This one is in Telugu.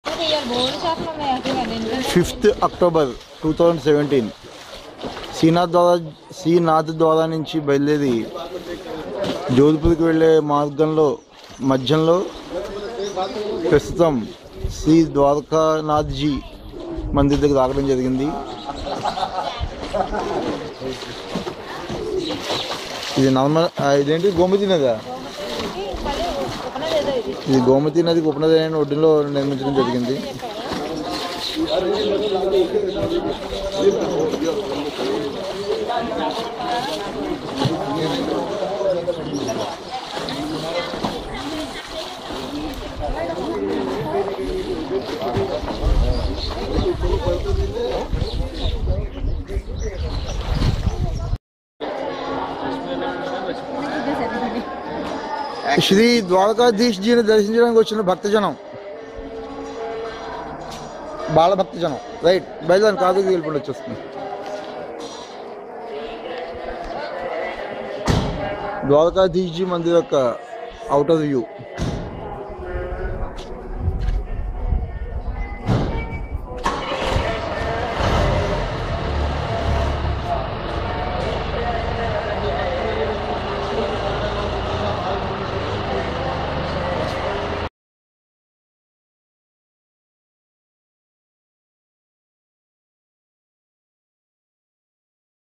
బోర్డు షాప్లో ఉన్నాయి అసలు ఎందుకంటే fifth October two thousand seventeen Srinath ద్వారా శ్రీనాథ్ ద్వారా నుంచి బయలుదేరి జోధ్పూర్కి వెళ్ళే మార్గంలో మధ్యంలో ప్రస్తుతం శ్రీ ద్వారకానాథ్జీ మందిర్ దగ్గర ఆగడం జరిగింది ఇది నార్మల్ ఆ, ఇదేంటి గోమతి నదా మళ్ళీ ఉపనది ఏదో ఇది ఇది గోమతి నదికి ఉపనది అయిన ఒడ్డులో నిర్మించడం జరిగింది శ్రీ ద్వారకాధీష్ జీని దర్శించడానికి వచ్చిన భక్తజనం బాల భక్తజనం రైట్ బయలుదేరి కాదు వెళ్ళిపోయి వచ్చేస్తుంది ద్వారకాధీష్ జీ మందిర్ యొక్క అవుటర్ వ్యూ